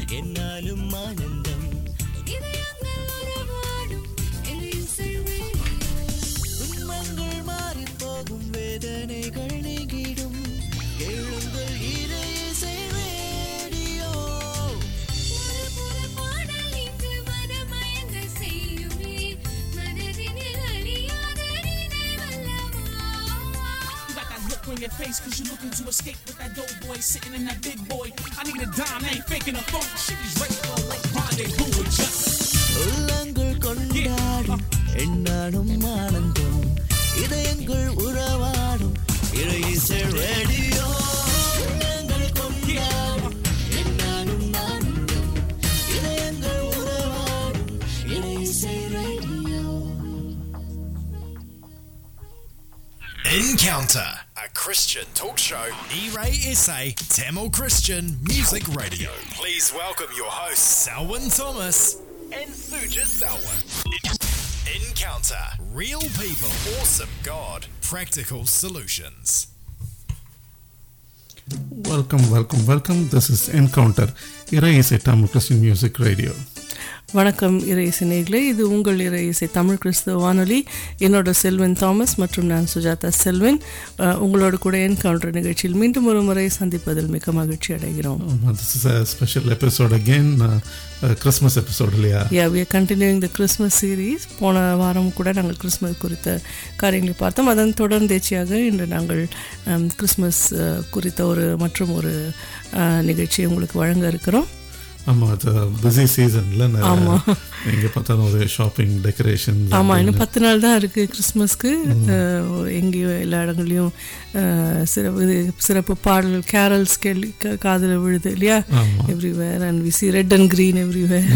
என்னாலும் ஆனந்தம் இதயங்கள் உறவாடும் எல்லையில் துன்பங்கள் மாறி போகும் வேதனைகள் நீங்கிடும் கேளுங்கள் இறையிசை ரேடியோ ஒரு புற பாடல் இன்று மனமயங்க செய்யுமே மனதினில் அழியாத நினைவல்லவா You got that look on your face cause you're looking to escape with that dope boy sitting in that big boy. I need a dime, I ain't faking a phone. She's ready for a late rendezvous with just. உள்ளங்கள் கொண்டாடும் என்னாலும் ஆனந்தம் இதயங்கள் உறவாடும் இறையிசை radio உள்ளங்கள் கொண்டாடும் என்னாலும் ஆனந்தம் இதயங்கள் உறவாடும் இறையிசை radio Encounter, a Christian talk show. E-Ray SA, Tamil Christian Music Radio. Please welcome your hosts, Selwyn Thomas and Suja Selwyn. Encounter, real people, awesome God, practical solutions. Welcome, welcome, welcome. This is Encounter, இறை இசை Tamil Christian music radio வணக்கம் இறை இசை நேயர்களே இது உங்கள் இறை இசை தமிழ் கிறிஸ்துவ வானொலி என்னோட செல்வன் தாமஸ் மற்றும் நான் சுஜாதா செல்வன் அஹ், உங்களோடு கூட என்கவுண்டர் நிகழ்ச்சியில் மீண்டும் ஒரு முறை சந்திப்பதில் மிக மகிழ்ச்சி அடைகிறோம் this is a special episode again Christmas episode இல்லையா yeah we are continuing the Christmas series போன வாரம் கூட நாங்கள் கிறிஸ்மஸ் குறித்த காரியங்களை பார்த்தோம் அதன் தொடர்ந்தேச்சியாக இன்று நாங்கள் ஹம், கிறிஸ்மஸ் அஹ், குறித்த ஒரு மற்றும் ஒரு அஹ், நிகழ்ச்சியை உங்களுக்கு வழங்க இருக்கிறோம் ஆமாம் அது பிஸி சீசனில் எங்கே பார்த்தாலும் ஒரு ஷாப்பிங் டெக்கரேஷன் ஆமாம் இன்னும் பத்து நாள் தான் இருக்குது கிறிஸ்மஸ்க்கு அஹ், எங்கேயும் எல்லா இடங்கள்லையும் அஹ், சிறப்பு இது சிறப்பு பாடல் கேரல்ஸ் கேள்வி காதில் விழுது இல்லையா everywhere and we see red and green everywhere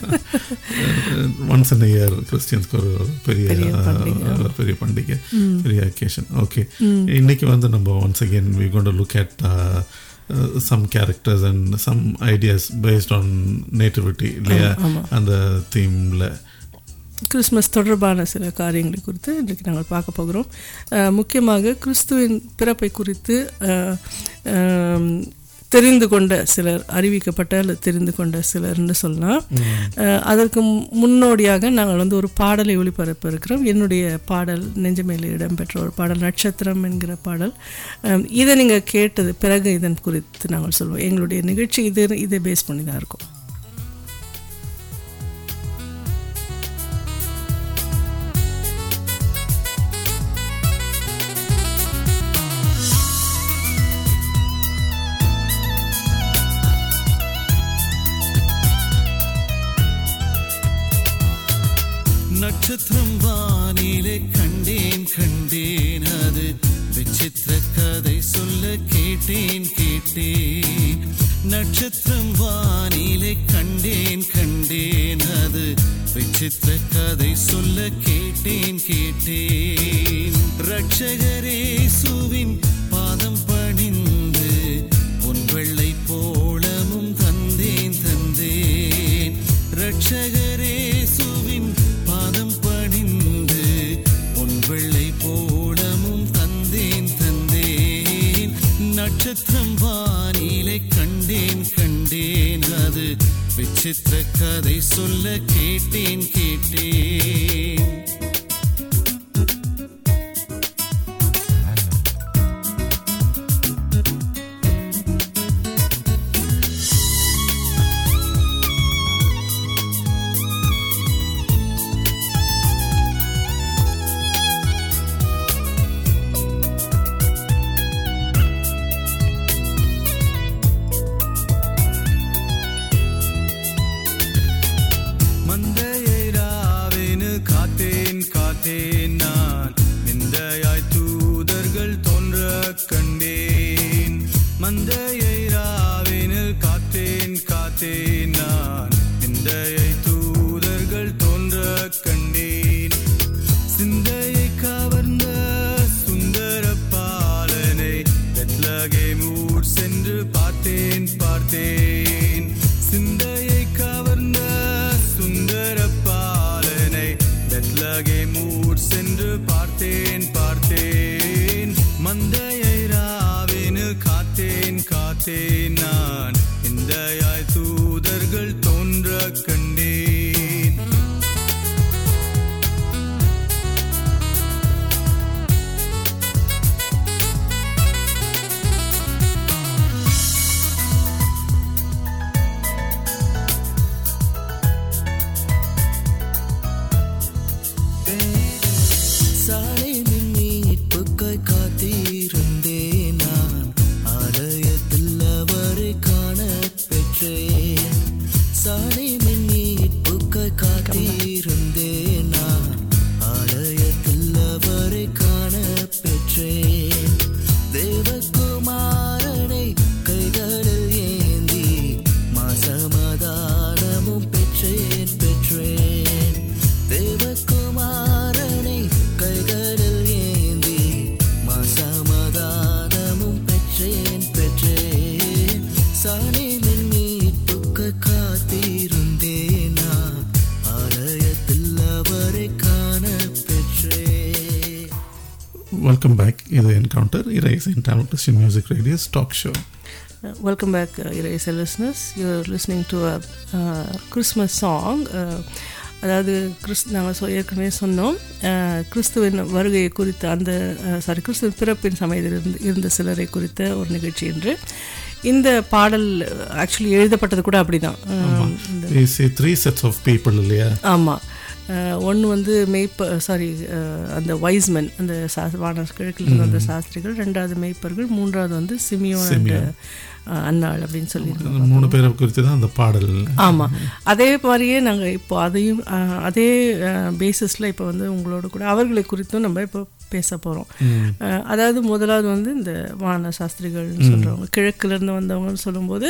once in year கிறிஸ்டியன்ஸ்க்கு ஒரு பெரிய பெரிய பண்டிகை. uh, ஒரு பெரிய பண்டிகை பெரிய அக்கேஷன் ஓகே இன்னைக்கு வந்து நம்ம once again we gonna look at some characters and some ideas based on nativity இல்லையா அந்த தீமில் கிறிஸ்மஸ் தொடர்பான சில காரியங்களை குறித்து இன்றைக்கு நாங்கள் பார்க்க போகிறோம் அஹ், முக்கியமாக கிறிஸ்துவின் பிறப்பை குறித்து அஹ், அஹ், தெரிந்து கொண்ட சிலர் அறிவிக்கப்பட்ட அல்லது தெரிந்து கொண்ட சிலர்னு சொல்லலாம் அஹ், அதற்கு முன்னோடியாக நாங்கள் வந்து ஒரு பாடலை ஒளிபரப்ப இருக்கிறோம் என்னுடைய பாடல் நெஞ்சமேல இடம்பெற்ற ஒரு பாடல் நட்சத்திரம் என்கிற பாடல் அஹ், இதை நீங்கள் கேட்டது பிறகு இதன் குறித்து நாங்கள் சொல்வோம் எங்களுடைய நிகழ்ச்சி இது இதை பேஸ் பண்ணி தான் இருக்கும் நட்சத்திரம் வானிலே கண்டேன் கண்டேன் அது விசித்திர கதை சொல்ல கேட்டேன் கேட்டேன் நட்சத்திரம் வானிலே கண்டேன் கண்டேன் அது விசித்திர கதை சொல்ல கேட்டேன் கேட்டேன் ரட்சகரேசுவின் பாதம் பணிந்து உன் வெள்ளை போலமும் தந்தேன் தந்தேன் ரட்சகரேசுவின் பாதம் பணிந்து உன் வெள்ளை போலமும் தந்தேன் தந்தேன் நட்சத்திரம் வானிலை கண்டேன் கண்டேன் அது விசித்திர கதை சொல்ல கேட்டேன் கேட்டேன் மந்தையை ராவினு காத்தேன் வெல்கம் பேக் இது encounter rise in Tamil Christian music radio's talk show Uh, welcome back, uh, Eraser listeners. You're listening to a uh, Christmas song. Uh, அதாவது கிறிஸ் நாங்கள் சொ ஏற்கனவே சொன்னோம் uh, கிறிஸ்துவின் வருகையை குறித்த அந்த சாரி கிறிஸ்துவின் பிறப்பின் சமயத்தில் இருந்து இருந்த சிலரை குறித்த ஒரு நிகழ்ச்சி என்று இந்த பாடல் ஆக்சுவலி எழுதப்பட்டது கூட அப்படிதான் Uh, we see three sets of people இல்லையா ஆமாம் ஒன்று வந்து மெய்ப்ப சாரி அந்த வைஸ்மென் அந்த சா வான கிழக்கில் இருந்த அந்த சாஸ்திரிகள் ரெண்டாவது மெய்ப்பர்கள் மூன்றாவது வந்து சிமியோன் and, அஹ், அன்னாள் அப்படின்னு சொல்லியிருக்கோம் அந்த மூணு பேரை குறித்து தான் அந்த பாடல் ஆமாம் அதே மாதிரியே நாங்கள் இப்போ அதையும் அஹ், அதே பேசிஸில் இப்போ வந்து உங்களோட கூட அவர்களை குறித்தும் நம்ம இப்போ பேச போகிறோம் அதாவது முதலாவது வந்து இந்த வான சாஸ்திரிகள்னு சொல்கிறவங்க கிழக்குலேருந்து வந்தவங்கன்னு சொல்லும்போது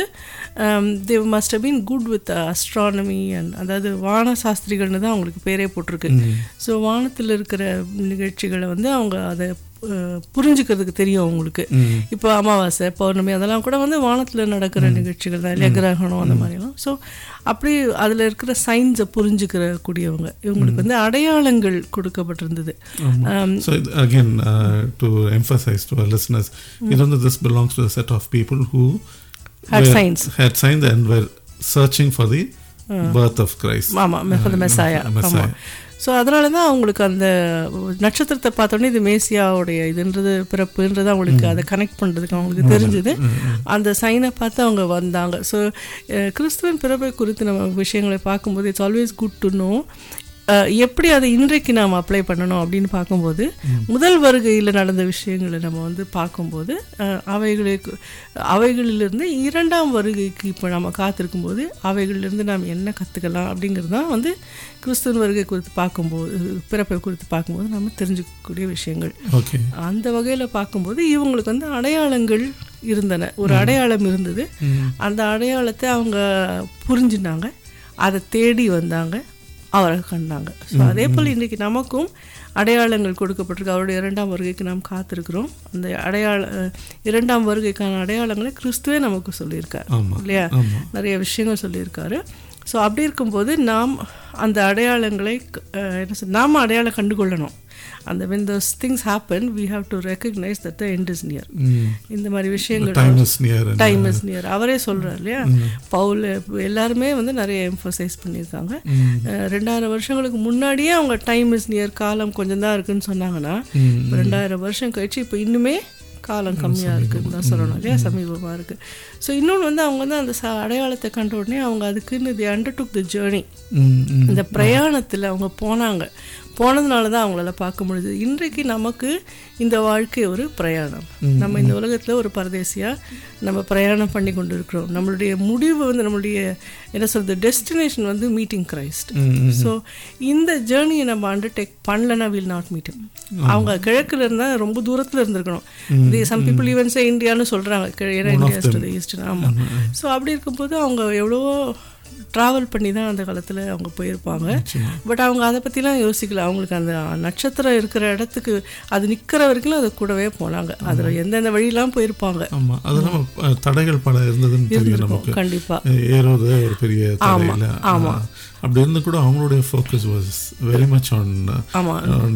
they must been good with astronomy and அதாவது வான சாஸ்திரிகள்னு தான் அவங்களுக்கு பேரே போட்டிருக்கு ஸோ வானத்தில் இருக்கிற நிகழ்ச்சிகளை வந்து அவங்க அதை அஹ், புரிஞ்சுக்கிறதுக்கு தெரியும் அவங்களுக்கு இப்போ அமாவாசை பௌர்ணமி அதெல்லாம் கூட வந்து வானத்தில் நடக்கிற நிகழ்ச்சிகள் தான் இல்லையா கிரகணம் அந்த மாதிரிலாம் ஸோ அப்படி அதில் இருக்கிற சயின்ஸை புரிஞ்சுக்கிற கூடியவங்க இவங்களுக்கு வந்து அடையாளங்கள் கொடுக்கப்பட்டிருந்தது Um, So it- again, uh, to emphasize to our listeners, it only this belongs to a set of people who Had were- signs. had signs and were searching for the birth of Christ. ஆமாம் மெஃபத மெசாயா Messiah. ஆமாம் so அதனால தான் அவங்களுக்கு அந்த நட்சத்திரத்தை பார்த்தோன்னே இது மேசியாவுடைய இதுன்றது பிறப்புன்றது அவங்களுக்கு அதை கனெக்ட் பண்ணுறதுக்கு அவங்களுக்கு தெரிஞ்சுது அந்த சைனை பார்த்து அவங்க வந்தாங்க ஸோ கிறிஸ்துவின் பிறப்பை குறித்து நம்ம விஷயங்களை பார்க்கும்போது it's always good to know எப்படி அதை இன்றைக்கு நாம் அப்ளை பண்ணணும் அப்படின்னு பார்க்கும்போது முதல் வருகையில் நடந்த விஷயங்களை நம்ம வந்து பார்க்கும்போது அஹ், அவைகளுக்கு அவைகளிலிருந்து இரண்டாம் வருகைக்கு இப்போ நம்ம காத்திருக்கும்போது அவைகளிலிருந்து நாம் என்ன கற்றுக்கலாம் அப்படிங்கிறது தான் வந்து கிறிஸ்துவின் வருகை குறித்து பார்க்கும்போது பிறப்பை குறித்து பார்க்கும்போது நம்ம தெரிஞ்சுக்கக்கூடிய விஷயங்கள் Okay. அந்த வகையில் பார்க்கும்போது இவங்களுக்கு வந்து அடையாளங்கள் இருந்தன ஒரு அடையாளம் இருந்தது அந்த அடையாளத்தை அவங்க புரிஞ்சுனாங்க அதை தேடி வந்தாங்க அவரை கண்டாங்க ஸோ அதே போல் இன்றைக்கி நமக்கும் அடையாளங்கள் கொடுக்கப்பட்டிருக்கு அவருடைய இரண்டாம் வருகைக்கு நாம் காத்திருக்கிறோம் அந்த அடையாள அஹ், இரண்டாம் வருகைக்கான அடையாளங்களை கிறிஸ்துவே நமக்கு சொல்லியிருக்கார் ஆமா. இல்லையா ஆமா. நிறைய விஷயங்கள் சொல்லியிருக்காரு ஸோ அப்படி இருக்கும்போது நாம் அந்த அடையாளங்களை அஹ், என்ன சொல் நாம் அடையாளம் கண்டுகொள்ளணும் அந்த when those things happen we have to recognize that the end is near இந்த மாதிரி விஷயங்கள் time is near and- time is near அவரே சொல்றார் இல்லையா பவுல் எல்லாருமே வந்து நிறைய எம்ஃபசைஸ் பண்ணியிருக்காங்க அஹ், ரெண்டாயிரம் வருஷங்களுக்கு முன்னாடியே அவங்க டைம் இஸ் நியர் காலம் கொஞ்சம் தான் இருக்குன்னு சொன்னாங்கன்னா இப்ப ரெண்டாயிரம் வருஷம் கழிச்சு இப்போ இன்னுமே காலம் கம்மியாக இருக்குன்னு தான் சொல்லணும் இல்லையா சமீபமாக இருக்குது ஸோ இன்னொன்று வந்து அவங்க வந்து அந்த ச அடையாளத்தை கண்ட உடனே அவங்க அதுக்குன்னு தி அண்டர் டுக் த ஜேர்னி ம், ம். இந்த பிரயாணத்தில் அவங்க போனாங்க போனதுனால தான் அவங்களால பார்க்க முடியுது இன்றைக்கு நமக்கு இந்த வாழ்க்கை ஒரு பிரயாணம் நம்ம இந்த உலகத்தில் ஒரு பரதேசியாக நம்ம பிரயாணம் பண்ணி கொண்டு இருக்கிறோம் நம்மளுடைய முடிவு வந்து நம்மளுடைய என்ன சொல்றது டெஸ்டினேஷன் வந்து மீட்டிங் கிரைஸ்ட் ஸோ இந்த ஜேர்னியை நம்ம அண்டர்டேக் பண்ணலன்னா வில் நாட் மீட் அவங்க கிழக்குல இருந்தால் ரொம்ப தூரத்தில் இருந்திருக்கணும் சம் பீப்புள் ஈவன் சே இந்தியான்னு சொல்கிறாங்க ஏன்னா இந்தியா டு ஈஸ்ட் ஆமாம் ஸோ அப்படி இருக்கும்போது அவங்க எவ்வளவோ ட்ராவல் பண்ணி தான் அந்த காலத்தில் அவங்க போயிருப்பாங்க பட் அவங்க அதை பற்றிலாம் யோசிக்கல அவங்களுக்கு அந்த நட்சத்திரம் இருக்கிற இடத்துக்கு அது நிற்கிற வரைக்கும் அது கூடவே போனாங்க அதில் எந்தெந்த வழியெல்லாம் போயிருப்பாங்க ஆமா அது இல்லாம அஹ், தடைகள் பல இருந்ததுன்னு தெரியும் இருந்திருக்கும் நமக்கு கண்டிப்பா ஏறுவது ஒரு பெரிய தடை இல்ல ஆமா. அஹ், அப்படி இருந்து கூட அவங்களுடைய focus was very much on ஆமா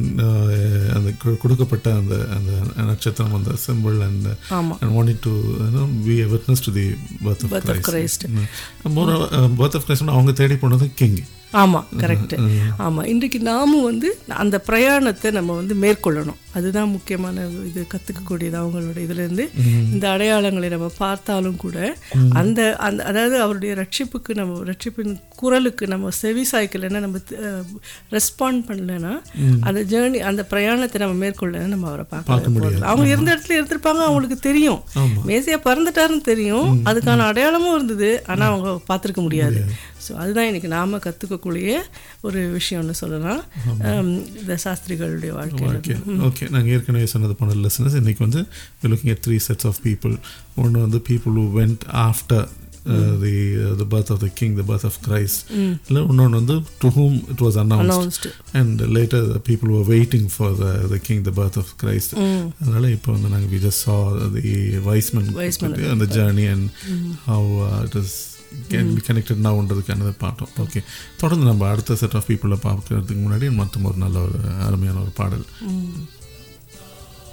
அந்த கு- கொடுக்கப்பட்ட அந்த அந்த நட்சத்திரம் அந்த சிம்பிள் அண்ட் ஆமா and wanted to you know, be a witness to the birth of Birth of Christ. Christ. Mm. More, uh, birth of Christ அவங்க தேடி போனது கிங் ஆமா கரெக்ட் ஆமா இன்றைக்கு நாமும் வந்து அந்த பிரயாணத்தை நம்ம வந்து மேற்கொள்ளணும் அதுதான் முக்கியமான இது கற்றுக்கக்கூடியது அவங்களோட இதுலேருந்து இந்த அடையாளங்களை நம்ம பார்த்தாலும் கூட அந்த அந்த அதாவது அவருடைய ரட்சிப்புக்கு நம்ம ரட்சிப்பின் குரலுக்கு நம்ம செவி சாய்க்கலைன்னா நம்ம ரெஸ்பாண்ட் பண்ணலைன்னா அந்த ஜேர்னி அந்த பிரயாணத்தை நம்ம மேற்கொள்ளலைன்னா நம்ம அவரை பார்க்க முடியாது அவங்க இருந்த இடத்துல இருந்திருப்பாங்க அவங்களுக்கு தெரியும் மேசியா பறந்துட்டாருன்னு தெரியும் அதுக்கான அடையாளமும் இருந்தது ஆனால் அவங்க பார்த்துருக்க முடியாது ஸோ அதுதான் இன்னைக்கு நாம கற்றுக்கக்கூடிய ஒரு விஷயம்னு சொல்லலாம் Um, இந்த சாஸ்திரிகளுடைய வாழ்க்கையில் ஓகே ஓகே நாங்கள் ஏற்கனவே சொன்னது போன லெசனஸ் இன்னைக்கு வந்து looking at three sets of people ஒன்று வந்து people who went after uh, the uh, the birth of the king the birth of Christ இல்லை இன்னொன்று வந்து to whom it was announced Announced. and later the people were waiting for the, the king the birth of Christ அதனால இப்போ வந்து நாங்கள் we just saw the Weisman Weissman. and the journey and how uh, it is can be connected nowன்றதுக்கானதை பார்த்தோம் okay தொடர்ந்து நம்ம அடுத்த set of பீப்புளை பார்க்கறதுக்கு முன்னாடி மற்றும் ஒரு நல்ல ஒரு அருமையான ஒரு பாடல்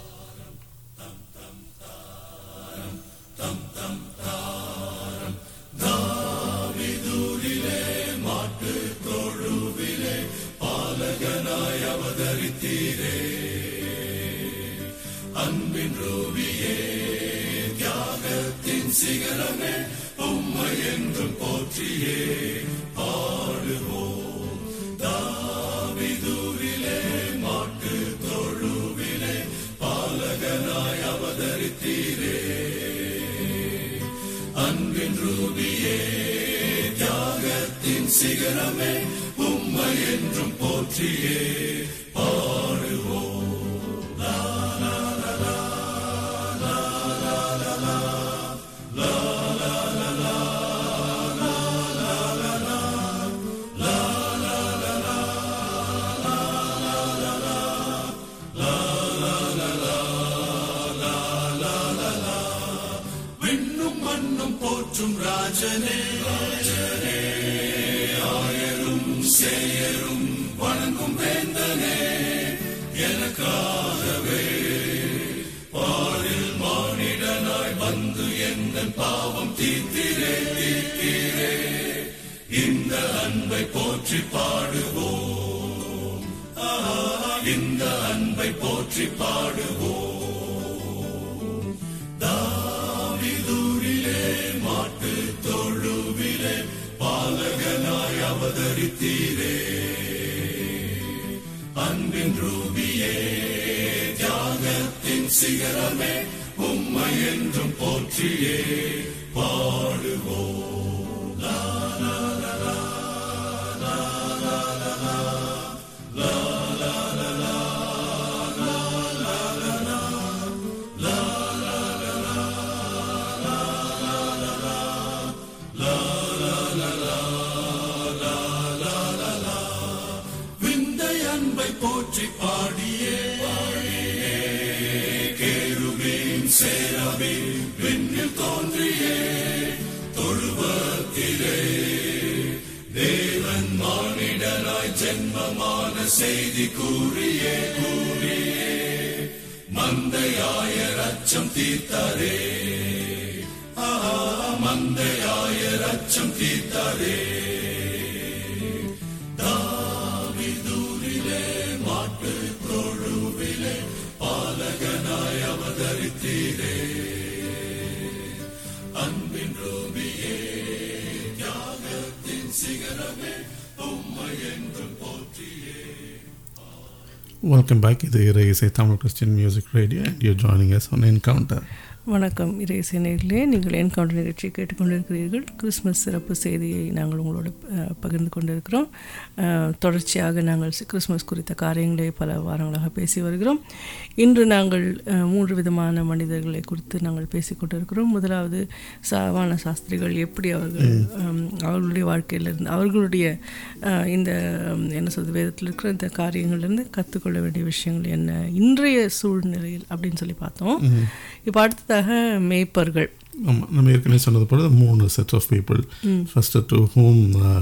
Welcome back. இது இறை இசை Tamil Christian music radio and you joining us on encounter வணக்கம் இறைசை நேரிலே நீங்கள் என்கவுண்டர் நிகழ்ச்சியை கேட்டுக்கொண்டிருக்கிறீர்கள் கிறிஸ்மஸ் சிறப்பு செய்தியை நாங்கள் உங்களோடு அஹ், பகிர்ந்து கொண்டிருக்கிறோம் அஹ், தொடர்ச்சியாக நாங்கள் சி- கிறிஸ்மஸ் குறித்த காரியங்களை பல வாரங்களாக பேசி வருகிறோம் இன்று நாங்கள் அஹ், மூன்று விதமான மனிதர்களை குறித்து நாங்கள் பேசிக் கொண்டிருக்கிறோம் முதலாவது சாவான சாஸ்திரிகள் எப்படி அவர்கள் அம், அவர்களுடைய வாழ்க்கையிலிருந்து அவர்களுடைய அஹ், இந்த அம், என்ன சொல்றது வேதத்தில் இருக்கிற இந்த காரியங்கள்லேருந்து கற்றுக்கொள்ள வேண்டிய விஷயங்கள் என்ன இன்றைய சூழ்நிலையில் அப்படின்னு சொல்லி பார்த்தோம் இப்போ அடுத்ததாக மேய்ப்பர்கள் ஆமாம் நம்ம ஏற்கனவே சொன்னது போல மூணு set of people first to whom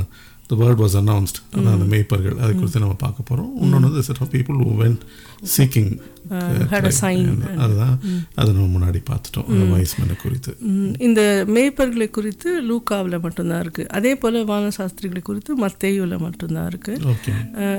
the word was announced அதான் அந்த மேய்ப்பர்கள் அதை குறித்து நம்ம பார்க்க போகிறோம் இன்னொன்று set of people who went seeking had a sign. அதுதான் அதை நம்ம முன்னாடி பார்த்துட்டோம் அந்த வயசுமனை குறித்து ம், இந்த மேய்ப்பர்களை குறித்து லூக்காவில் மட்டும்தான் இருக்குது அதே போல் வானசாஸ்திரிகளை குறித்து மத்தேயுவில் மட்டும்தான் இருக்குது ஓகே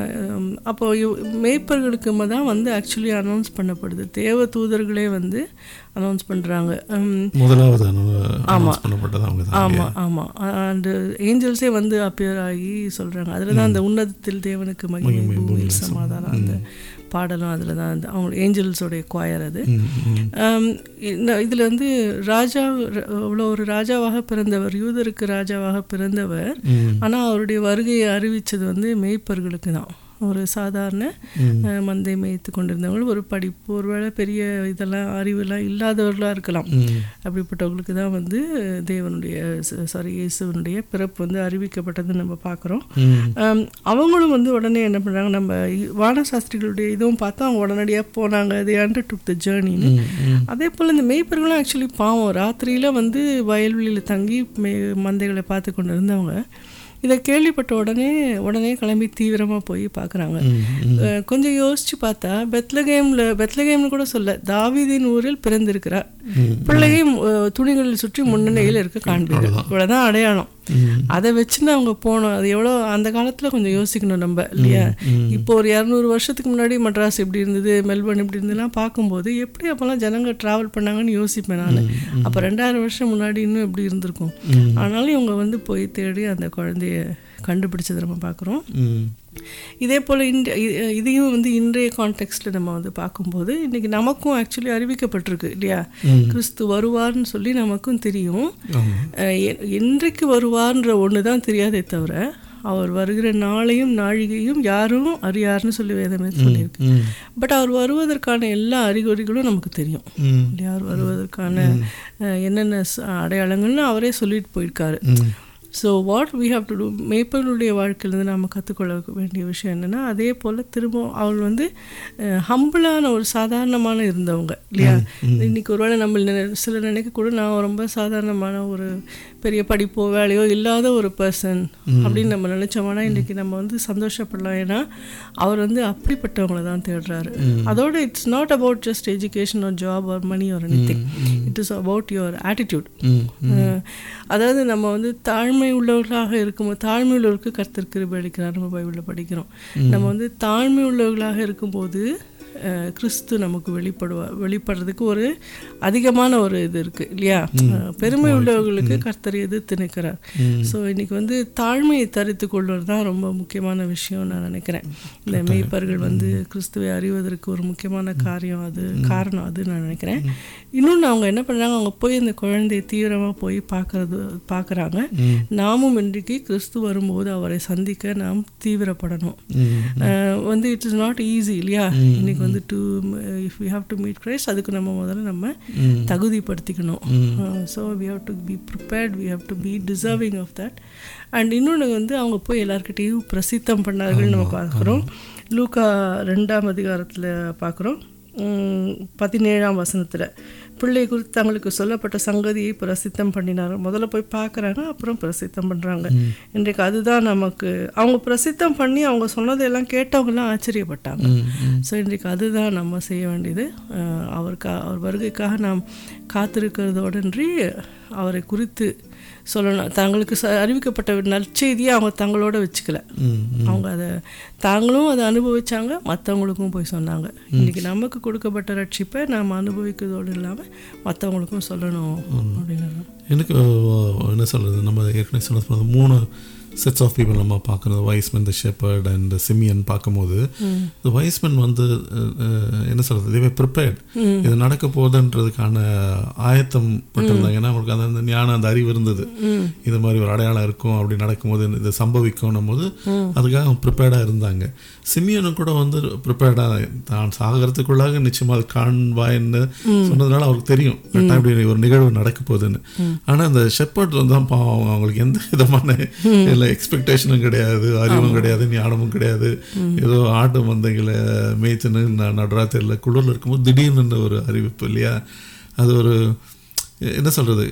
அப்போ இவ்- மேய்ப்பர்களுக்கு தான் வந்து ஆக்சுவலி அனௌன்ஸ் பண்ணப்படுது தேவ தூதர்களே வந்து அனௌன்ஸ் பண்ணுறாங்க முதலாவது அனௌன்ஸ் பண்ணப்பட்டது அவங்க தான் ஆமாம் ஆமாம் அண்ட் ஏஞ்சல்ஸே வந்து அப்பியர் ஆகி சொல்கிறாங்க அதில் தான் அந்த உன்னதத்தில் தேவனுக்கு மகிமை பூமியில் சமாதானம் அந்த பாடலும் அதில் தான் அந்த அவங்க ஏஞ்சல்ஸோடைய குவாயர் அது ஆம், இந்த இதில் வந்து ராஜா அவ்வளோ ஒரு ராஜாவாக பிறந்தவர் யூதருக்கு ராஜாவாக பிறந்தவர் ஆனால் அவருடைய வருகையை அறிவித்தது வந்து மேய்ப்பர்களுக்கு தான் ஒரு சாதாரண அஹ், மந்தை மேய்த்து கொண்டிருந்தவங்க ஒரு படிப்பு ஒருவேளை பெரிய இதெல்லாம் அறிவுலாம் இல்லாதவர்களாக இருக்கலாம் அப்படிப்பட்டவங்களுக்கு தான் வந்து தேவனுடைய சாரி இயேசுவனுடைய பிறப்பு வந்து அறிவிக்கப்பட்டது நம்ம பார்க்குறோம் அவங்களும் வந்து உடனே என்ன பண்ணுறாங்க நம்ம இ- வானசாஸ்திரிகளுடைய இதுவும் பார்த்தா அவங்க உடனடியாக போனாங்க they undertook த ஜேர்னின்னு அதே போல் இந்த மேய்ப்பர்களும் ஆக்சுவலி பாவம் ராத்திரியில் வந்து வயல்வெளியில் தங்கி மே மந்தைகளை பார்த்து கொண்டு இருந்தவங்க இதை கேள்விப்பட்ட உடனே உடனே கிளம்பி தீவிரமாக போய் பார்க்குறாங்க கொஞ்சம் யோசிச்சு பார்த்தா பெத்லகேமில் பெத்லகேம்னு கூட சொல்ல தாவீதின் ஊரில் பிறந்திருக்கிறார் பிள்ளையை அஹ், துணிகளில் சுற்றி முன்னணியில் இருக்க காண்பீர்கள் இவ்வளோதான் அடையாளம் அதை வச்சுன்னு அவங்க போனோம் அது எவ்வளோ அந்த காலத்தில் கொஞ்சம் யோசிக்கணும் நம்ம இல்லையா இப்போ ஒரு இரநூறு வருஷத்துக்கு முன்னாடி மெட்ராஸ் எப்படி இருந்தது மெல்பர்ன் இப்படி இருந்ததுலாம் பார்க்கும்போது எப்படி அப்போல்லாம் ஜனங்க ட்ராவல் பண்ணாங்கன்னு யோசிப்பேன் நான் அப்போ ரெண்டாயிரம் வருஷம் முன்னாடி இன்னும் எப்படி இருந்திருக்கும் ஆனாலும் இவங்க வந்து போய் தேடி அந்த குழந்தைய கண்டுபிடிச்சதை நம்ம பார்க்குறோம் ம் இதே போல் இந்த இ- இதையும் வந்து இன்றைய கான்டெக்ஸ்ட்டில் நம்ம வந்து பார்க்கும்போது இன்றைக்கி நமக்கும் ஆக்சுவலி அறிவிக்கப்பட்டிருக்கு இல்லையா கிறிஸ்து வருவார்னு சொல்லி நமக்கும் தெரியும் அஹ் எ- என்றைக்கு வருவார்ன்ற ஒன்று தான் தெரியாதே தவிர அவர் வருகிற நாளையும் நாழிகையும் யாரும் அறியார்னு சொல்லி வேதமே சொல்லியிருக்கு பட் அவர் வருவதற்கான எல்லா அறிகுறிகளும் நமக்கு தெரியும் ம் இல்லையா அவர் வருவதற்கான அஹ், என்னென்ன ச- அடையாளங்கள்னு அவரே சொல்லிட்டு போயிருக்காரு so what we have to do மேய்ப்பனுடைய வாழ்க்கையிலேருந்து நாம் கற்றுக்கொள்ள வேண்டிய விஷயம் என்னென்னா அதே போல் திரும்ப அவள் வந்து ஹம்பிளான ஒரு சாதாரணமான இருந்தவங்க இல்லையா இன்னைக்கு ஒருவேளை நம்ம நினை- சிலர் நினைக்கக்கூட நான் ரொம்ப சாதாரணமான ஒரு பெரிய படிப்போ வேலையோ இல்லாத ஒரு பர்சன் அப்படின்னு நம்ம நினச்சோம்னா இன்றைக்கி நம்ம வந்து சந்தோஷப்படலாம் ஏன்னா அவர் வந்து அப்படிப்பட்டவங்கள தான் தேடுறாரு அதோட it's not about just education ஒரு ஜாப் ஆர் மணி ஒரு anything it is about your attitude அதாவது நம்ம வந்து தாழ்மை உள்ளவர்களாக இருக்கும்போது தாழ்மை உள்ளவருக்கு கர்த்தர் கிருபை அளிக்கிறார் நம்ம பைபிளில் படிக்கிறோம் நம்ம வந்து தாழ்மை உள்ளவர்களாக இருக்கும்போது அஹ், கிறிஸ்து நமக்கு வெளிப்படுவா வெளிப்படுறதுக்கு ஒரு அதிகமான ஒரு இது இருக்குது இல்லையா அஹ், பெருமை உள்ளவர்களுக்கு கர்த்தர் எதிர்த்து நிற்கிறார் ஸோ இன்னைக்கு வந்து தாழ்மையை தரித்து கொள்வது தான் ரொம்ப முக்கியமான விஷயம் நான் நினைக்கிறேன் இந்த மேய்ப்பர்கள் வந்து கிறிஸ்துவை அறிவதற்கு ஒரு முக்கியமான காரியம் அது காரணம் அது நான் நினைக்கிறேன் இன்னொன்று அவங்க என்ன பண்ணுறாங்க அவங்க போய் அந்த குழந்தையை தீவிரமாக போய் பார்க்கறது பார்க்குறாங்க நாமும் இன்றைக்கு கிறிஸ்து வரும்போது அவரை சந்திக்க நாம் தீவிரப்படணும் அஹ் வந்து இட் இஸ் நாட் ஈஸி இல்லையா இன்னைக்கு வந்து to if you have to meet Christ அதுக்கு நம்ம முதல்ல நம்ம தகுதிப்படுத்திக்கணும் so we have to be prepared we have to be deserving of that and இன்னொன்று வந்து அவங்க போய் எல்லார்கிட்டேயும் பிரசித்தம் பண்ணார்கள் நம்ம பார்க்குறோம் லூக்கா ரெண்டாம் அதிகாரத்தில் பார்க்குறோம் பதினேழாம் வசனத்தில் பிள்ளை குறித்து தங்களுக்கு சொல்லப்பட்ட சங்கதியை பிரசித்தம் பண்ணினாங்க முதல்ல போய் பார்க்குறாங்க அப்புறம் பிரசித்தம் பண்ணுறாங்க இன்றைக்கு அதுதான் நமக்கு அவங்க பிரசித்தம் பண்ணி அவங்க சொன்னதையெல்லாம் கேட்டவங்கலாம் ஆச்சரியப்பட்டாங்க ஸோ இன்றைக்கு அதுதான் நம்ம செய்ய வேண்டியது அஹ் அவருக்கா அவர் வருகைக்காக நாம் காத்திருக்கிறதோடன்றி அவரை குறித்து சொல்லணும் தங்களுக்கு ச அறிவிக்கப்பட்ட நற்செய்தியை அவங்க தங்களோட வச்சுக்கல அவங்க அதை தாங்களும் அதை அனுபவிச்சாங்க மற்றவங்களுக்கும் போய் சொன்னாங்க இன்னைக்கு நமக்கு கொடுக்கப்பட்ட ரட்சிப்பை நாம் அனுபவிக்கிறதோடு இல்லாமல் மற்றவங்களுக்கும் சொல்லணும் அப்படின்னு எனக்கு அஹ், என்ன சொல்கிறது நம்ம ஏற்கனவே சொன்னது மூணு செட்ஸ் ஆஃப் பீப்புள் நம்ம பார்க்குறது wise men the shepherd and Simeon பார்க்கும்போது இந்த வைஸ்மென் வந்து அஹ், அஹ், என்ன சொல்கிறது தேவை ப்ரிப்பேர்ட் இது நடக்க போகுதுன்றதுக்கான ஆயத்தம் பட்டிருந்தாங்க ஏன்னா அவங்களுக்கு அந்த அந்த ஞானம் அந்த அறிவு இருந்தது இது மாதிரி ஒரு அடையாளம் இருக்கும் அப்படி நடக்கும்போது இது சம்பவிக்கும் போது அதுக்காக ப்ரிப்பேர்டாக இருந்தாங்க சிமியனும் கூட வந்து ப்ரிப்பேர்டாக தான் சாகிறதுக்குள்ளாக நிச்சயமாக அது காண்பாயின்னு சொன்னதுனால அவருக்கு தெரியும் கரெக்டாக இப்படி ஒரு நிகழ்வு நடக்க போகுதுன்னு ஆனால் இந்த ஷெப்பர்ட் வந்து தான் பாவம் அவங்களுக்கு எந்த விதமான இல்லை எக்ஸ்பெக்டேஷனும் கிடையாது அறிவும் கிடையாது ஞானமும் கிடையாது ஏதோ ஆட்டு மந்தைகளை மேய்ச்சுன்னு ந- நடுராத்திரியில் குளிரில் இருக்கும்போது திடீர்னு ஒரு அறிவிப்பு இல்லையா அது ஒரு என்ன சொல்றது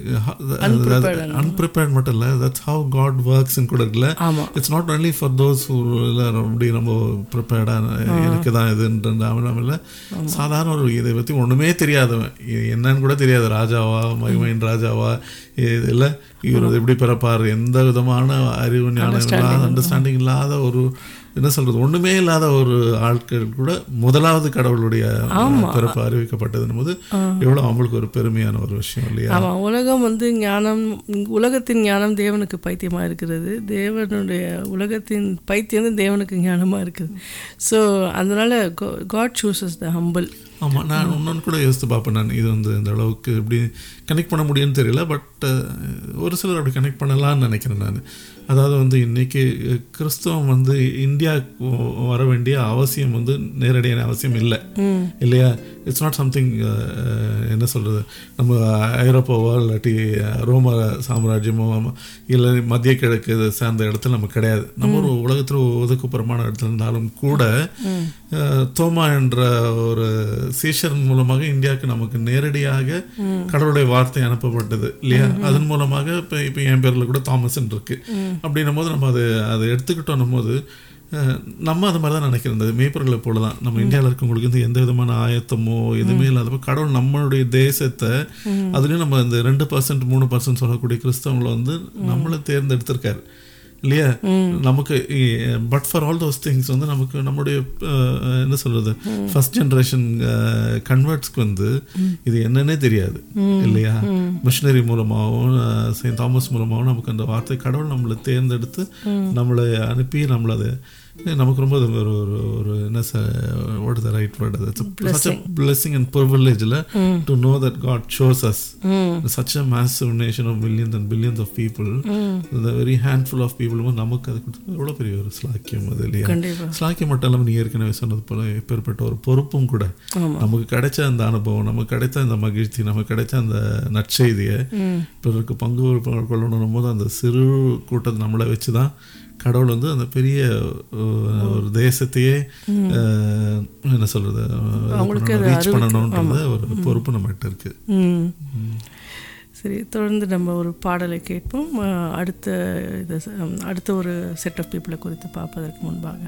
அன்பிரிப்பேர்ட் மட்டும் இல்லை தட்ஸ் ஹவு காட் ஒர்க்ஸ் கூட இருக்குல்ல ஆமா. It's not only for those அப்படி நம்ம ப்ரிப்பேர்டாக எனக்கு தான் இதுன்ற அவன் இல்லை சாதாரண ஒரு இதை பற்றி ஒன்றுமே தெரியாதவன் இது என்னன்னு கூட தெரியாது ராஜாவா மகிமையின் ராஜாவா இது இல்லை இவர் எப்படி பிறப்பார் எந்த விதமான அறிவு ஞானம் இல்லாத அண்டர்ஸ்டாண்டிங் இல்லாத ஒரு என்ன சொல்றது ஒண்ணுமே இல்லாத ஒரு ஆட்கள் கூட முதலாவது கடவுளுடைய பிறப்பு அறிவிக்கப்பட்டதுன்னு போது எவ்வளவு அவங்களுக்கு ஒரு பெருமையான ஒரு விஷயம் இல்லையா ஆமாம் உலகம் வந்து ஞானம் உலகத்தின் ஞானம் தேவனுக்கு பைத்தியமாக இருக்கிறது தேவனுடைய உலகத்தின் பைத்தியம் வந்து தேவனுக்கு ஞானமாக இருக்குது ஸோ அதனால் காட் சூசஸ் த ஹம்பிள் ஆமாம் நான் இன்னொன்று கூட யோசித்து பார்ப்பேன் நான் இது வந்து இந்த அளவுக்கு எப்படி கனெக்ட் பண்ண முடியும்னு தெரியல பட் ஒரு சிலர் அப்படி கனெக்ட் பண்ணலாம்னு நினைக்கிறேன் நான் அதாவது வந்து இன்னைக்கு கிறிஸ்தவம் வந்து இந்தியாவுக்கு வர வேண்டிய அவசியம் வந்து நேரடியான அவசியம் இல்லை இல்லையா இட்ஸ் நாட் சம்திங் என்ன சொல்கிறது நம்ம ஐரோப்பாவோ இல்லாட்டி ரோம சாம்ராஜ்யமோ இல்லை மத்திய கிழக்கு இது சார்ந்த இடத்துல நம்ம கிடையாது நம்ம ஒரு உலகத்தில் ஒதுக்குப்புறமான இடத்துல இருந்தாலும் கூட அஹ், தோமா என்ற ஒரு சீஷரின் மூலமாக இந்தியாவுக்கு நமக்கு நேரடியாக கடவுளுடைய வார்த்தை அனுப்பப்பட்டது இல்லையா அதன் மூலமாக இப்போ இப்போ என் பேரில் கூட தாமஸ்ன்னு இருக்கு அப்படின்னும் போது நம்ம அதை அதை எடுத்துக்கிட்டோம் போது அஹ், நம்ம அது மாதிரி தான் நினைக்கிறோம் இந்த மேய்ப்பர்களை போல தான் நம்ம இந்தியாவில் இருக்கவங்களுக்கு வந்து எந்த விதமான ஆயத்தமோ எதுவுமே இல்லாதப்ப கடவுள் நம்மளுடைய தேசத்தை அதுலேயும் நம்ம இந்த ரெண்டு பர்சன்ட் மூணு பர்சன்ட் சொல்லக்கூடிய கிறிஸ்தவங்களை வந்து நம்மளை தேர்ந்தெடுத்திருக்காரு இல்லையா நமக்கு but for all those things வந்து நமக்கு நம்மளுடைய அஹ், என்ன சொல்றது ஃபர்ஸ்ட் ஜென்ரேஷன் கன்வெர்ட்ஸ்க்கு வந்து இது என்னன்னே தெரியாது இல்லையா மிஷினரி மூலமாகவும் செயின்ட் தாமஸ் மூலமாகவும் நமக்கு அந்த வார்த்தை கடவுள் நம்மளை தேர்ந்தெடுத்து நம்மளை அனுப்பி நம்மளை அதை நமக்கு ரொம்ப அது ஒரு ஒரு ஒரு என்ன what is the right word அது சச் அ பிளெஸிங் அண்ட் ப்ரிவிலேஜில் to know that god shows us such a massive nation of millions and billions of people இந்த வெரி ஹேண்ட்ஃபுல் ஆஃப் பீப்புள் நமக்கு அது கொடுத்தது எவ்வளோ பெரிய ஒரு ஸ்லாக்கியம் அது இல்லையா கண்டிப்பா. ஸ்லாக்கியம் மட்டும் இல்லாமல் நீ ஏற்கனவே சொன்னது போல எப்பேற்பட்ட ஒரு பொறுப்பும் கூட நமக்கு கிடைச்ச அந்த அனுபவம் நமக்கு கிடைத்த அந்த மகிழ்ச்சி நமக்கு கிடைச்ச அந்த நற்செய்தியை பிறருக்கு பங்கு கொள்ளணும் போது அந்த சிறு கூட்டத்தை நம்மளை வச்சு தான் கடவுள் வந்து அந்த பெரிய அஹ், ஒரு தேசத்தையே அஹ், என்ன சொல்றது அவங்களுக்கு அது ரீச் அறிவிக்கு- பண்ணணுன்றது ஒரு பொறுப்பு நம்மகிட்ட இருக்கு ம் சரி தொடர்ந்து நம்ம ஒரு பாடலை கேட்போம் அஹ், அடுத்த இது ம், அடுத்த ஒரு செட் ஆஃப் பீப்புளை குறித்து பார்ப்பதற்கு முன்பாக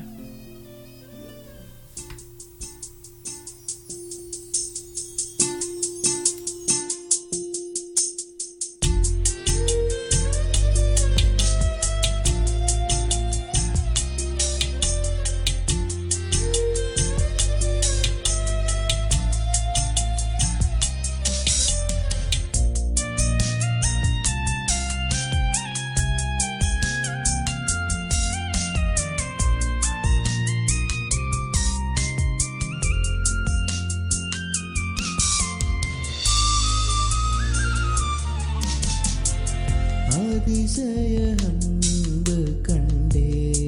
அதிசய அன்பு கண்டே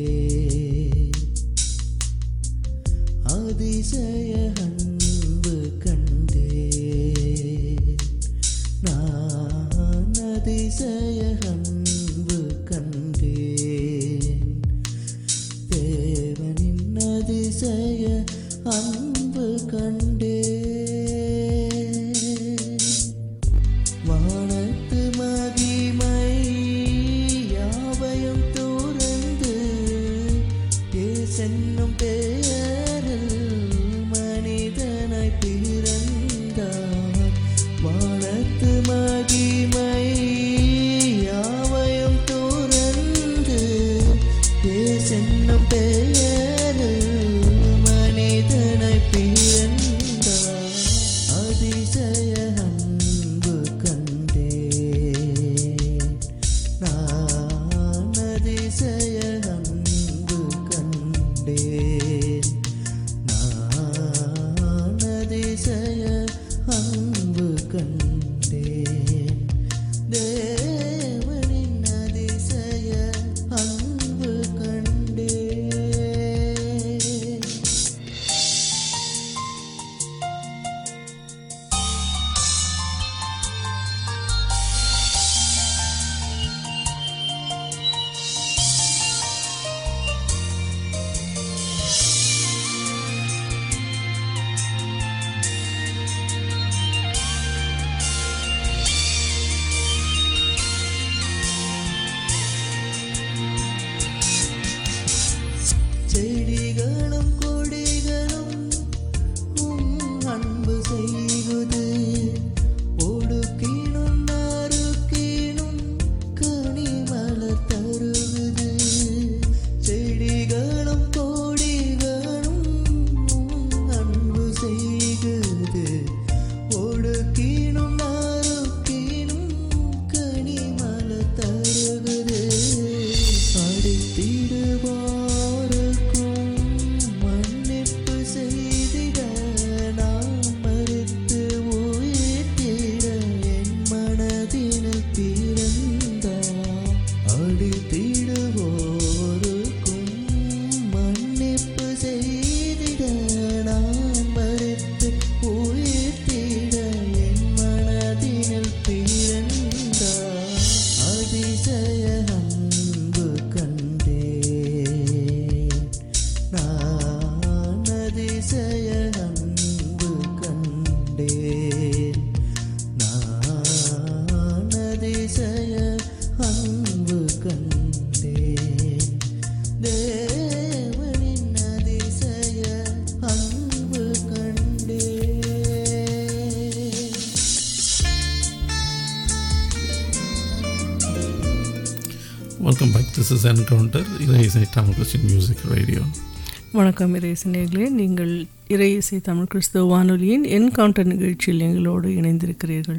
அதிசய அன்பு கண்டே நான் அதிசய அன்பு கண்டேன் தேவனின் அதிசய அன்பு கண்டேன் வானத்து மகிமை யாவையும் துறந்து ஏசென்னும் பெயரில் மனிதனாய் பிறந்தார் வானத்து மகிமை யாவை Welcome back. This is Encounter, Irai Tamil Christian Music Radio. வணக்கம் இறைசனேகளே நீங்கள் இறை இசை தமிழ் கிறிஸ்தவ வானொலியின் என்கவுண்டர் நிகழ்ச்சியில் எங்களோடு இணைந்திருக்கிறீர்கள்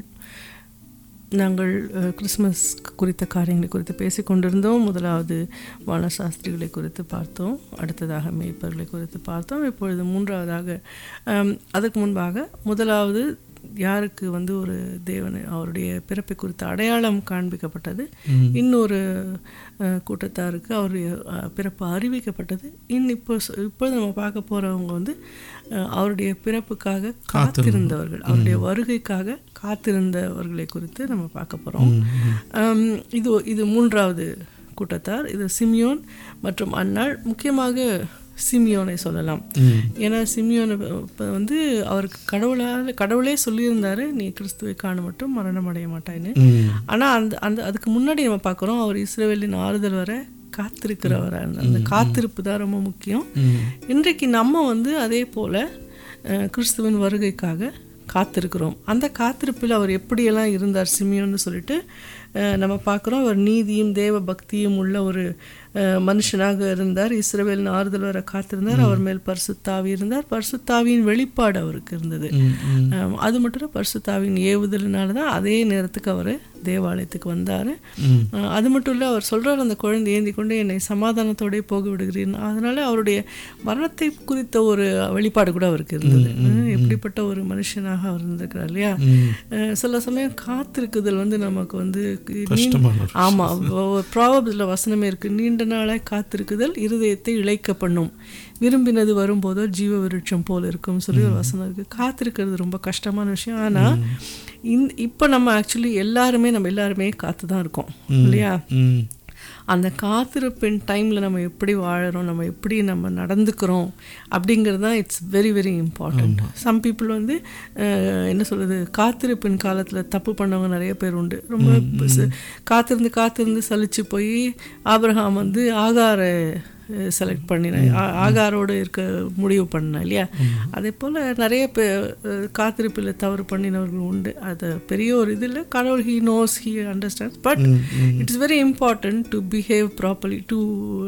நாங்கள் அஹ், கிறிஸ்மஸ் குறித்த காரியங்களை குறித்து பேசிக் கொண்டிருந்தோம் முதலாவது வானசாஸ்திரிகளை குறித்து பார்த்தோம் அடுத்ததாக மேய்ப்பர்களை குறித்து பார்த்தோம் இப்பொழுது மூன்றாவதாக அம், அதற்கு முன்பாக முதலாவது யாருக்கு வந்து ஒரு தேவன் அவருடைய பிறப்பை குறித்த அடையாளம் காண்பிக்கப்பட்டது இன்னொரு அஹ், கூட்டத்தாருக்கு அவருடைய அஹ், பிறப்பு அறிவிக்கப்பட்டது இன் இப்போ சொ- இப்பொழுது நம்ம பார்க்க போறவங்க வந்து அஹ், அவருடைய பிறப்புக்காக காத்திருந்தவர்கள் அவருடைய வருகைக்காக காத்திருந்தவர்களை குறித்து நம்ம பார்க்க போறோம் அம், இது இது மூன்றாவது கூட்டத்தார் இது சிமியோன் மற்றும் அன்னாள் முக்கியமாக சிமியோனை சொல்லலாம் ஏன்னா சிமியோனை இப்போ வந்து அவருக்கு கடவுளால் கடவுளே சொல்லியிருந்தாரு நீ கிறிஸ்துவை காண மட்டும் மரணம் அடைய மாட்டாய்ன்னு ஆனால் அந்த அந்த அதுக்கு முன்னாடி நம்ம பார்க்குறோம் அவர் இஸ்ரேலின் ஆறுதல் வர காத்திருக்கிறவராக இருந்தார் அந்த காத்திருப்பு தான் ரொம்ப முக்கியம் இன்றைக்கு நம்ம வந்து அதே போல் அஹ், கிறிஸ்துவின் வருகைக்காக காத்திருக்கிறோம் அந்த காத்திருப்பில் அவர் எப்படியெல்லாம் இருந்தார் சிமியோன்னு சொல்லிட்டு அஹ், நம்ம பார்க்குறோம் அவர் நீதியும் தேவ பக்தியும் உள்ள ஒரு அஹ், மனுஷனாக இருந்தார் இஸ்ரவேலின் ஆறுதல் வர காத்திருந்தார் அவர் மேல் பரிசுத்தாவி இருந்தார் பரிசுத்தாவியின் வெளிப்பாடு அவருக்கு இருந்தது அஹ், அது மட்டும் இல்லை பரிசுத்தாவின் ஏவுதலினால தான் அதே நேரத்துக்கு அவர் தேவாலயத்துக்கு வந்தார் அது மட்டும் இல்லை அவர் சொல்றார் அந்த குழந்தை ஏந்தி கொண்டு என்னை சமாதானத்தோடே போக விடுகிறேன் அதனால அவருடைய மரணத்தை குறித்த ஒரு வெளிப்பாடு கூட அவருக்கு இருந்தது அஹ், எப்படிப்பட்ட ஒரு மனுஷனாக அவர் இருந்திருக்கிறார் இல்லையா அஹ், சில சமயம் காத்திருக்குதல் வந்து நமக்கு வந்து நீண்ட- கஷ்டமான ஒரு ஆமா ப்ராபப்ஸில் வசனமே இருக்கு நீண்ட நாளாய் காத்திருக்குதல் இருதயத்தை இழைக்க பண்ணும் விரும்பினது வரும்போதோ ஜீவ விருட்சம் போல இருக்கும் சொல்லி ஒரு வசனம் இருக்கு காத்திருக்கிறது ரொம்ப கஷ்டமான விஷயம் ஆனா இந்த இப்போ நம்ம ஆக்சுவலி எல்லாருமே நம்ம எல்லாருமே காத்து தான் இருக்கோம் இல்லையா ம் அந்த காத்திருப்பின் டைமில் நம்ம எப்படி வாழறோம் நம்ம எப்படி நம்ம நடந்துக்கிறோம் அப்படிங்கிறது தான் it's very very important some people வந்து அஹ், என்ன சொல்கிறது காத்திருப்பின் காலத்தில் தப்பு பண்ணவங்க நிறைய பேர் உண்டு ரொம்ப ச- காத்திருந்து காத்திருந்து சலிச்சு போய் ஆபிரகாம் வந்து ஆகார செலக்ட் பண்ணினேன் ஆகாரோடு இருக்க முடிவு பண்ணேன் இல்லையா அதே போல் நிறைய பேர் காத்திருப்பில் தவறு பண்ணினவர்கள் உண்டு அது பெரிய ஒரு இது இல்லை கடவுள் he knows he understand but it is very important to behave properly to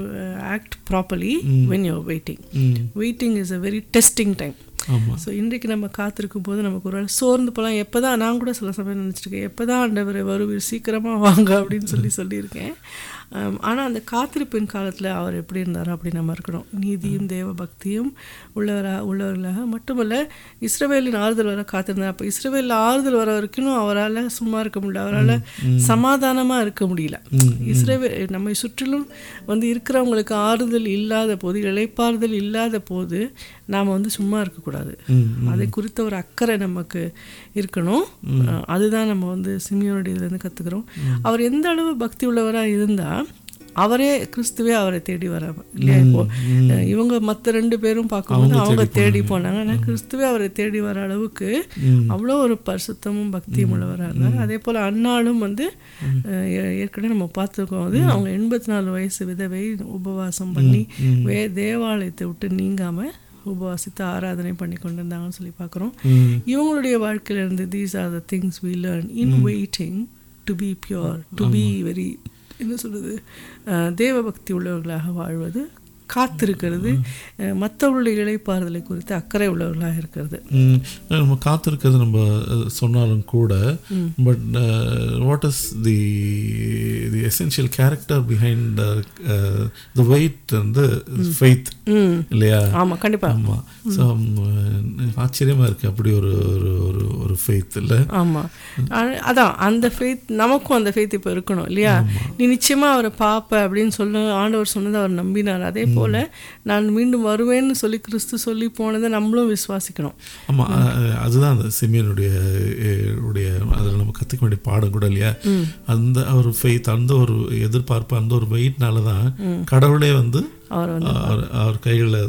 act properly when you're waiting waiting is a very testing time ஆமா ஸோ இன்றைக்கு நம்ம காத்திருக்கும் போது நமக்கு ஒரு வேளை சோர்ந்து போகலாம் எப்போ தான் நான் கூட சில சமயம் நினச்சிருக்கேன் எப்போ தான் ஆண்டவர் வருவீர் சீக்கிரமாக வாங்க அப்படின்னு சொல்லி சொல்லியிருக்கேன் ஆனால் அந்த காத்திருப்பின் காலத்தில் அவர் எப்படி இருந்தாரோ அப்படி நம்ம இருக்கணும் நீதியும் தேவ பக்தியும் உள்ளவராக உள்ளவர்களாக மட்டுமல்ல இஸ்ரவேலின் ஆறுதல் வர காத்திருந்தார் அப்போ இஸ்ரவேலில் ஆறுதல் வர வரைக்கும் அவரால் சும்மா இருக்க முடியல அவரால் சமாதானமாக இருக்க முடியல இஸ்ரவே நம்மை சுற்றிலும் வந்து இருக்கிறவங்களுக்கு ஆறுதல் இல்லாத போது இளைப்பாறுதல் இல்லாத போது நாம் வந்து சும்மா இருக்கக்கூடாது அதை குறித்த ஒரு அக்கறை நமக்கு இருக்கணும் அஹ் அதுதான் நம்ம வந்து சிமியோனுடைய இதுலேருந்து கற்றுக்கிறோம் அவர் எந்த அளவு பக்தி உள்ளவராக இருந்தால் அவரே கிறிஸ்துவே அவரை தேடி வர இல்லையா இப்போ அஹ் இவங்க மற்ற ரெண்டு பேரும் பார்க்கும்போது அவங்க தேடி போனாங்க ஆனால் கிறிஸ்துவே அவரை தேடி வர அளவுக்கு அவ்வளோ ஒரு பரிசுத்தமும் பக்தியும் உள்ளவராக இருந்தார் அதே போல் அன்னாலும் வந்து அஹ் ஏ- ஏற்கனவே நம்ம பார்த்துருக்கோம் அது அவங்க எண்பத்தி நாலு வயசு விதவை உபவாசம் பண்ணி வே தேவாலயத்தை விட்டு நீங்காமல் உபவாசித்து ஆராதனை பண்ணி கொண்டு இருந்தாங்கன்னு சொல்லி பார்க்குறோம் இவங்களுடைய வாழ்க்கையில இருந்து these are the things we learn in waiting to be pure to be very என்ன சொல்றது அஹ் தேவ பக்தி உள்ளவர்களாக வாழ்வது காத்திருக்கிறது அஹ் மற்றவர்களுடைய இழைப்பாறுதலை குறித்து அக்கறை உள்ளவர்களாக இருக்கிறது ம், நம்ம காத்திருக்கிறது நம்ம அஹ், சொன்னாலும் கூட but what is the the essential character behind the wait வந்து ஃபெய்த் ம் இல்லையா ஆமா கண்டிப்பா ஆமா ஸோ ஆச்சரியமா இருக்கு அப்படி ஒரு ஒரு ஒரு ஒரு ஃபெய்த் இல்லை ஆமா ஆனா- அதான் அந்த ஃபெய்த் நமக்கும் அந்த ஃபெய்த் இப்போ இருக்கணும் இல்லையா நீ நிச்சயமா அவரை பார்ப்ப அப்படின்னு சொல்ல ஆண்டவர் சொன்னதை அவர் நம்பினார் அதே போல நான் மீண்டும் வருவேன்னு சொல்லி கிறிஸ்து சொல்லி போனதை நம்மளும் விசுவாசிக்கணும் ஆமா அஹ், அதுதான் அந்த செமியனுடைய அஹ், உடைய அதில் நம்ம கற்றுக்க வேண்டிய பாடம் கூட இல்லையா அந்த ஒரு ஃபெய்த் அந்த ஒரு எதிர்பார்ப்பு அந்த ஒரு வெயிட்னால தான் கடவுளே வந்து அவர் வந்து அவர் அவர் கைகளில்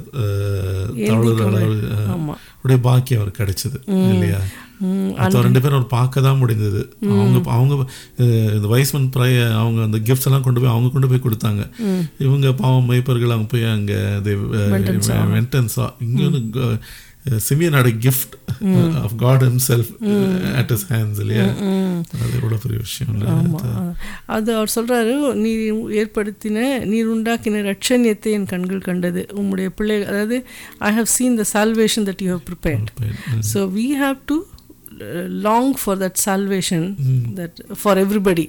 தவழுற அளவு அஹ், ஆமா. உடைய பாக்கியம் அவர் கிடைச்சது இல்லையா ம், மற்ற ரெண்டு பேரும் அவர் பார்க்க தான் முடிந்தது அவங்க அவங்க அஹ், இந்த வைஸ்மன் ப்ரைய அவங்க அந்த கிஃப்ட்ஸ் எல்லாம் கொண்டு போய் அவங்க கொண்டு போய் கொடுத்தாங்க இவங்க பாவம் மைப்பர்கள் அவங்க போய் அங்கே வெண்டன்ஸா இங்கே வந்து uh, Simeon had a gift uh, of God himself uh, at his hands இல்லையா அது எவ்வளோ பெரிய விஷயம் இல்லை ஆமாம் அது அவர் சொல்கிறாரு நீர் ஏற்படுத்தின நீர் உண்டாக்கின ரட்சணியத்தை என் கண்கள் கண்டது உம்முடைய பிள்ளை அதாவது I have seen the salvation that you have prepared so we have to long for that salvation that for everybody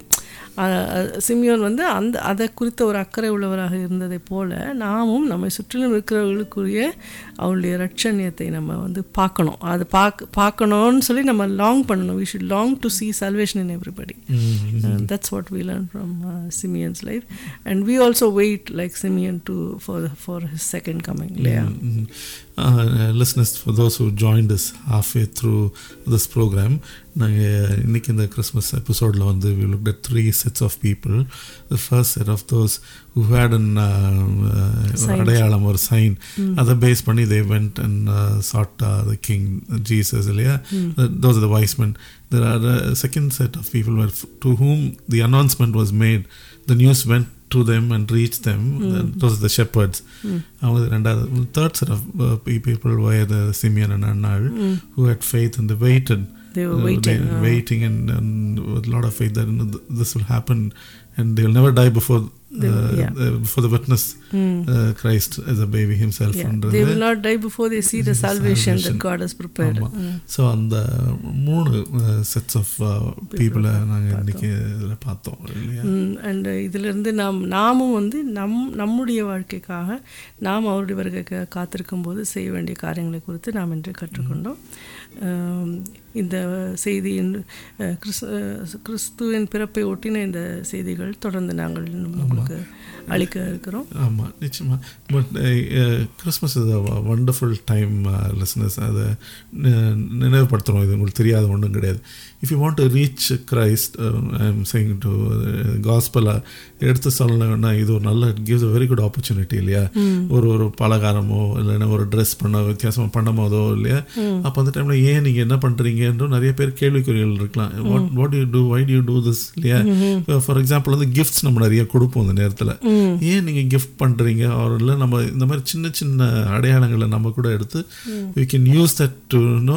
Simeon வந்து அந்த அதை குறித்த ஒரு அக்கறை உள்ளவராக இருந்ததை போல நாமும் நம்மை சுற்றிலும் இருக்கிறவர்களுக்குரிய அவளுடைய ரட்சணியத்தை நம்ம வந்து பார்க்கணும் அது பார்க்க பார்க்கணும்னு சொல்லி நம்ம லாங் பண்ணணும் we should long to see salvation in everybody Uh, that's what we learn from uh, Simeon's life and we also wait like Simeon to for for his second coming Leah. Mm. Uh, listeners, for those who joined us halfway through this program, நாங்கள் இன்னைக்கு இந்த Christmas எபிசோடில் வந்து we looked at three sets of people. The first set of those who had an uh, uh, அடையாளம் ஒரு sign அதை base பண்ணி they went and uh, sought uh, the king Jesus இல்லையா those are the wise men there are a second set of people where, to whom the announcement was made the news went to them and reached them and those are the shepherds அவங்க ரெண்டாவது third set of uh, pe- people were the Simeon and Anna who had faith and they waited They were Uh, waiting, they- uh. waiting and, and with a lot of faith that you know, th- this will happen and they will never die before They will- uh, yeah. uh, before the witness uh, Christ as a baby himself Yeah, and they will not die before they see the salvation, that salvation. God has prepared. So அந்த மூணு sets of பீப்புளை நாங்கள் இன்னைக்கு இதில் பார்த்தோம் இல்லையா and இதிலிருந்து நாம் நாமும் வந்து நம் நம்முடைய வாழ்க்கைக்காக நாம் அவருடைய வருகைக்கு காத்திருக்கும் போது செய்ய வேண்டிய காரியங்களை குறித்து நாம் இன்று கற்றுக்கொண்டோம் ஆம், இந்த செய்தியின் அஹ், கிறிஸ் அஹ், கிறிஸ்துவின் பிறப்பை ஒட்டின இந்த செய்திகள் தொடர்ந்து நாங்கள் இன்னும் உங்களுக்கு அளிக்க இருக்கிறோம் ஆமாம் நிச்சயமாக but Christmas is a wonderful time listeners அதை நி- நினைவுபடுத்துகிறோம் இது உங்களுக்கு தெரியாத ஒன்றும் கிடையாது if you want to reach Christ I am saying to காஸ்பலாக எடுத்து சொல்லணும்னா இது ஒரு நல்ல gives a very good opportunity இல்லையா ஒரு ஒரு பலகாரமோ இல்லைன்னா ஒரு ட்ரெஸ் பண்ண வித்தியாசமாக பண்ணும் போதோ இல்லையா அப்போ அந்த டைமில் ஏன் நீங்கள் என்ன பண்ணுறீங்கன்றும் நிறைய பேர் கேள்விக்குறிகள் இருக்கலாம் what what you do why you do this இல்லையா ஃபார் எக்ஸாம்பிள் வந்து கிஃப்ட்ஸ் நம்ம நிறைய கொடுப்போம் அந்த நேரத்தில் ஏன் நீங்கள் கிஃப்ட் பண்ணுறீங்க அவர் இல்லை நம்ம இந்த மாதிரி சின்ன சின்ன அடையாளங்களை நம்ம கூட எடுத்து we can use that to know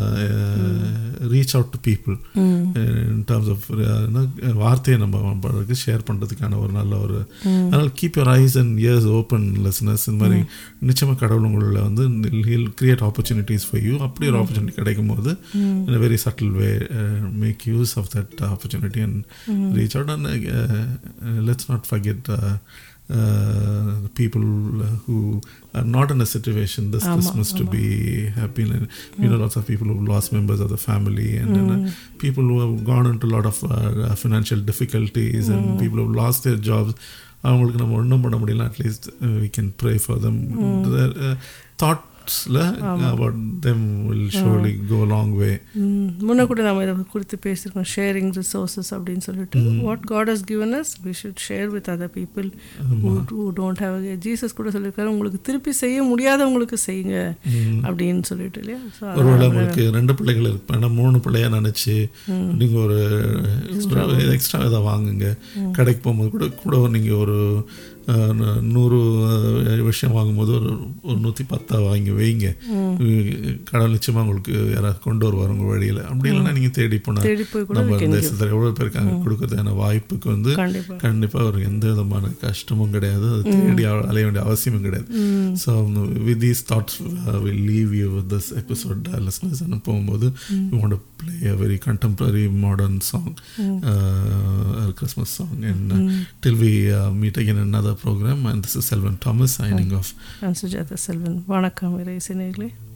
reach out to people in terms of வார்த்தையை நம்ம பண்றதுக்கு ஷேர் பண்ணுறதுக்கான ஒரு நல்ல ஒரு அதனால் keep your eyes and ears open listeners இந்த மாதிரி நிச்சயமாக கடவுள் உங்களில் வந்து will create opportunities for you அப்படி ஒரு ஆப்பர்ச்சுனிட்டி கிடைக்கும் போது in very subtle way make use of that opportunity and reach out and let's not forget uh, the people uh, who are not in a situation this Christmas to be happy. And we know lots of people who've lost members of the family, and, and, uh, people who have gone into a lot of uh, financial difficulties, and people who've lost their jobs. அவங்களுக்கு நம்ம ஒன்றும் பண்ண முடியல at least we can pray for them தாட்ஸில் about them will surely go long way ம், முன்ன கூட நம்ம இதை குறித்து பேசியிருக்கோம் ஷேரிங் ரிசோர்ஸஸ் அப்படின்னு சொல்லிட்டு what god has given us we should share with other people who, who don't have Jesus கூட சொல்லியிருக்காரு உங்களுக்கு திருப்பி செய்ய முடியாதவங்களுக்கு செய்யுங்க அப்படின்னு சொல்லிட்டு இல்லையா ஸோ ஒருவேளை உங்களுக்கு ரெண்டு பிள்ளைகள் இருப்பாங்க மூணு பிள்ளையா நினைச்சு நீங்க ஒரு எக்ஸ்ட்ரா இதை வாங்குங்க கடைக்கு போகும்போது கூட கூட நீங்க ஒரு அஹ், நூ- நூறு அஹ், விஷயம் வாங்கும்போது ஒரு ஒரு நூற்றி பத்தா வாங்கி வைங்க கடவுள் நிச்சயமா உங்களுக்கு யாராவது கொண்டு வருவார் உங்க வழியில அப்படி இல்லைன்னா நீங்க தேடி போனா தேடி போய் கூட நம்ம we can give. தேசத்தில் எவ்வளோ பேர் இருக்காங்க கொடுக்கறதுக்கான வாய்ப்புக்கு வந்து கண்டிப்பா. கண்டிப்பா ஒரு எந்த விதமான கஷ்டமும் கிடையாது அது தேடி அ- அலைய வேண்டிய அவசியமும் கிடையாது so with these thoughts will leave you with this episode listeners போகும்போது you want play a very contemporary modern song Christmas song and till we meet again another program and this is Selvan Thomas signing off நான் சுஜாதா செல்வன் வணக்கம் இறை சினைகளே